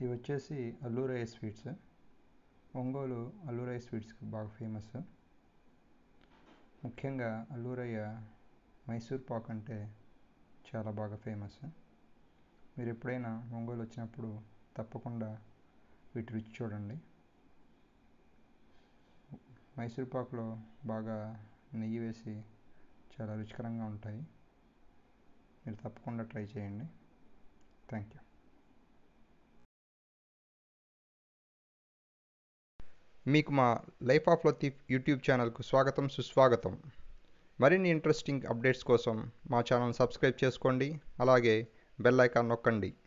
ఇవి వచ్చేసి అల్లూరయ్య స్వీట్స్ ఒంగోలు అల్లూరయ్య స్వీట్స్కి బాగా ఫేమస్ ముఖ్యంగా అల్లూరయ్య మైసూర్ పాక్ అంటే చాలా బాగా ఫేమస్ మీరు ఎప్పుడైనా ఒంగోలు వచ్చినప్పుడు తప్పకుండా వీటి రుచి చూడండి మైసూర్ పాక్లో బాగా నెయ్యి వేసి చాలా రుచికరంగా ఉంటాయి మీరు తప్పకుండా ట్రై చేయండి థ్యాంక్ యూ మీకు మా లైఫ్ ఆఫ్ లతీఫ్ యూట్యూబ్ ఛానల్కు స్వాగతం సుస్వాగతం మరిన్ని ఇంట్రెస్టింగ్ అప్డేట్స్ కోసం మా ఛానల్ సబ్స్క్రైబ్ చేసుకోండి అలాగే బెల్ ఐకాన్ నొక్కండి